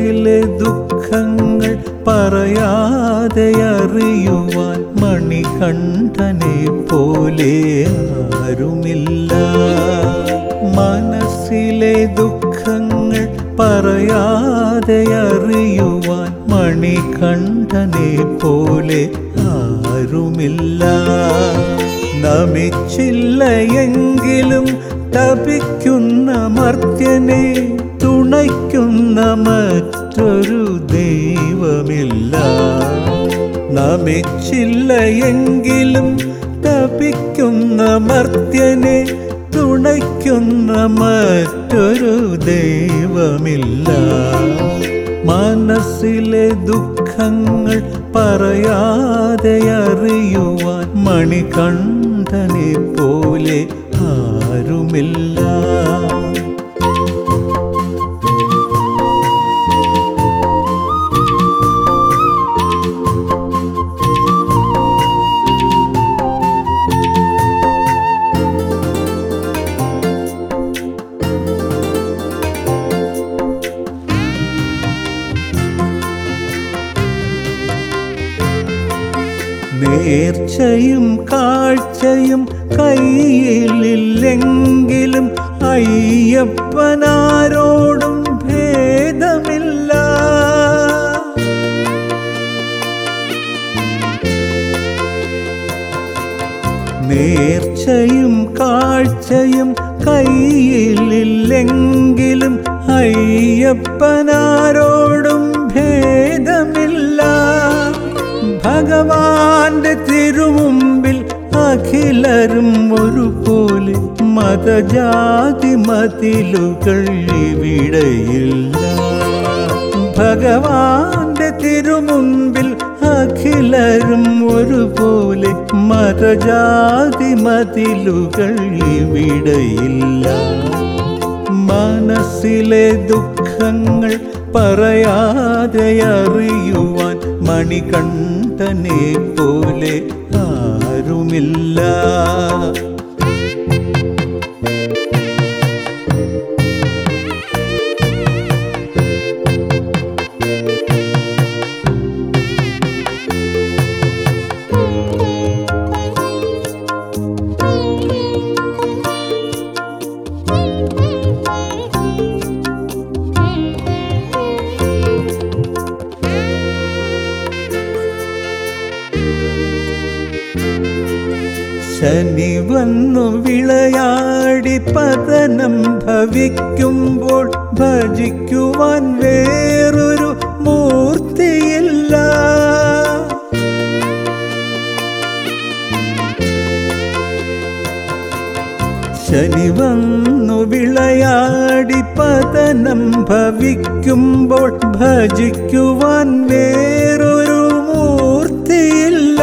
മനസ്സിലെ ദുഃഖങ്ങൾ പറയാതെ അറിയുവാൻ മണികണ്ഠനെ പോലെ ആരുമില്ല മനസ്സിലെ ദുഃഖങ്ങൾ പറയാതെ അറിയുവാൻ മണികണ്ഠനെ പോലെ ആരുമില്ല നമിച്ചില്ല എങ്കിലും തപിക്കുന്ന മർത്യനെ തുണയ്ക്കുന്ന മറ്റൊരു ദൈവമില്ല നമിച്ചില്ല എങ്കിലും തപിക്കുന്ന മർത്യനെ തുണയ്ക്കുന്ന മറ്റൊരു ദൈവമില്ല മനസ്സിലെ ദുഃഖങ്ങൾ പറയാതെ അറിയുവാൻ മണികണ്ഠനെ പോലെ ആരുമില്ല നേർച്ചയും കാഴ്ചയും കയ്യിലില്ലെങ്കിലും അയ്യപ്പനാരോടും ഭേദമില്ല നേർച്ചയും കാഴ്ചയും കയ്യിലില്ലെങ്കിലും അയ്യപ്പനാരോടും ഭേദമില്ല ഭഗവാന്റെ തിരുമുമ്പിൽ അഖിലരും ഒരുപോലെ മതജാതി മതിലുകൾ ഇവിടെയില്ല ഭഗവാന്റെ തിരുമുമ്പിൽ അഖിലരും ഒരുപോലെ മതജാതി മതിലുകൾ ഇവിടെയില്ല മനസ്സിലെ ദുഃഖങ്ങൾ പറയാതെ അറിയുവാൻ മണികണ്ഠനെ പോലെ ആരുമില്ല ശനി വന്നു വിളയാടി പതനം ഭവിക്കുമ്പോൾ ഭജിക്കുവാൻ വേറൊരു മൂർത്തിയില്ല ശനി വന്നു വിളയാടി പതനം ഭവിക്കുമ്പോൾ ഭജിക്കുവാൻ വേറൊരു മൂർത്തിയില്ല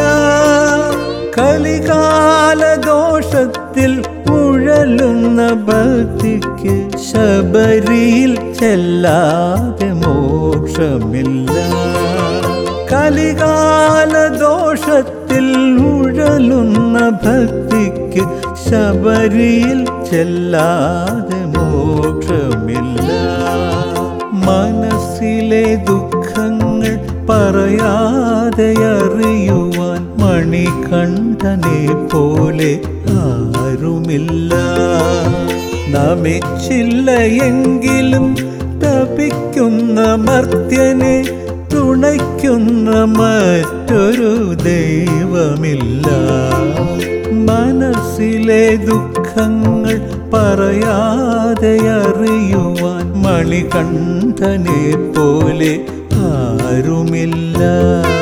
കലികാല ദോഷത്തിൽ ഉഴലുന്ന ഭക്തിക്ക് ശബരിയിൽ ചെല്ലാതെ മോക്ഷമില്ല കലികാല ദോഷത്തിൽ ഉഴലുന്ന ഭക്തിക്ക് ശബരിയിൽ ചെല്ലാതെ മോക്ഷമില്ല മനസ്സിലെ ദുഃഖങ്ങൾ പറയാതെ അറിയുവാൻ മണികണ്ഠനെ പോലെ ആരുമില്ല നമിച്ചില്ല എങ്കിലും തപിക്കുന്ന മർത്യനെ തുണയ്ക്കുന്ന മറ്റൊരു ദൈവമില്ല മനസ്സിലെ ദുഃഖങ്ങൾ പറയാതെ അറിയുവാൻ മണികണ്ഠനെ പോലെ ആരുമില്ല